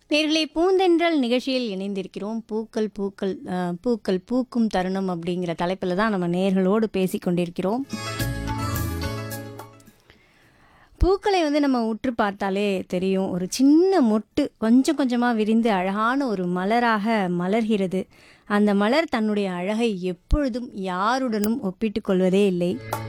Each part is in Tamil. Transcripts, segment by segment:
நேர்களே பூந்தென்றல் நிகழ்ச்சியில் இணைந்திருக்கிறோம் பூக்கள் பூக்கள் அஹ், பூக்கள் பூக்கும் தருணம் அப்படிங்கிற தலைப்பில் தான் நம்ம நேர்களோடு பேசி கொண்டிருக்கிறோம் பூக்களை வந்து நம்ம உற்று பார்த்தாலே தெரியும் ஒரு சின்ன மொட்டு கொஞ்சம் கொஞ்சமாக விரிந்து அழகான ஒரு மலராக மலர்கிறது அந்த மலர் தன்னுடைய அழகை எப்பொழுதும் யாருடனும் ஒப்பிட்டுக் கொள்வதே இல்லை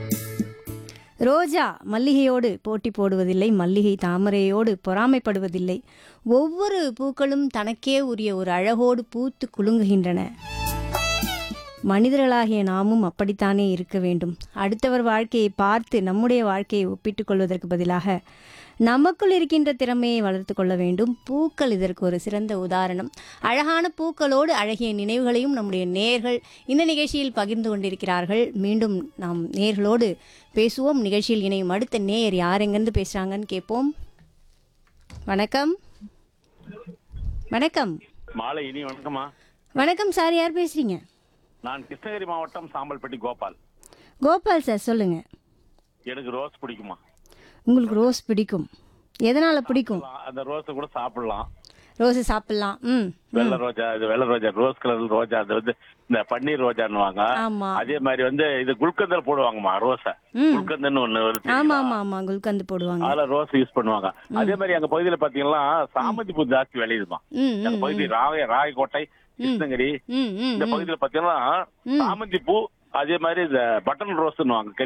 ரோஜா மல்லிகையோடு போட்டி போடுவதில்லை மல்லிகை தாமரையோடு பொறாமைப்படுவதில்லை ஒவ்வொரு பூக்களும் தனக்கே உரிய ஒரு அழகோடு பூத்து குலுங்குகின்றன மனிதர்களாகிய நாமும் அப்படித்தானே இருக்க வேண்டும் அடுத்தவர் வாழ்க்கையை பார்த்து நம்முடைய வாழ்க்கையை ஒப்பிட்டுக் கொள்வதற்கு பதிலாக நமக்குள் இருக்கின்ற திறமையை வளர்த்து கொள்ள வேண்டும் பூக்கள் இதற்கு ஒரு சிறந்த உதாரணம் அழகான பூக்களோடு அழகிய நினைவுகளையும் நம்முடைய நேர்கள் இந்த நிகழ்ச்சியில் பகிர்ந்து கொண்டிருக்கிறார்கள் மீண்டும் நாம் நேர்களோடு பேசுவோம் நிகழ்ச்சியில் இணையும் அடுத்த நேயர் யார் எங்கேருந்து பேசுகிறாங்கன்னு கேட்போம் வணக்கம் வணக்கம் மாலை இனி வணக்கம்மா வணக்கம் சார் யார் பேசுகிறீங்க நான் கிருஷ்ணகிரி மாவட்டம் சாம்பல்பட்டி கோபால் கோபால் சார் சொல்லுங்கள் எனக்கு ரோஸ் பிடிக்குமா உங்களுக்கு ரோஸ் பிடிக்கும் எதனால் பிடிக்கும் அந்த ரோஸை கூட சாப்பிடலாம் ரோஸு சாப்பிட்லாம் ம் வெள்ளை ரோஜா இது வெள்ளை ரோஜா ரோஸ் கலர் ரோஜா அது வந்து இந்த பன்னீர் ரோஜான்னுவாங்க ஆமாம் அதே மாதிரி வந்து இது குல்கந்தல் போடுவாங்கம்மா ரோஸை ம். குல்கந்தன்னு ஒண்ணு வருது ஆமாம் ஆமாம் ஆமாம் குல்கந்து போடுவாங்க அதுல ரோஸ் யூஸ் பண்ணுவாங்க அதே மாதிரி எங்க பகுதியில பாத்தீங்கன்னா சாமந்தி பூ ஜாஸ்தி விளையுதுமா ம் எங்க ம் பகுதி ராய ராயக்கோட்டை கிருஷ்ணகிரி ம் ம் இந்த பகுதியில பாத்தீங்கன்னா சாமந்தி பூ அதே மாதிரி இந்த பட்டன் ரோஸ்ன்னுவாங்க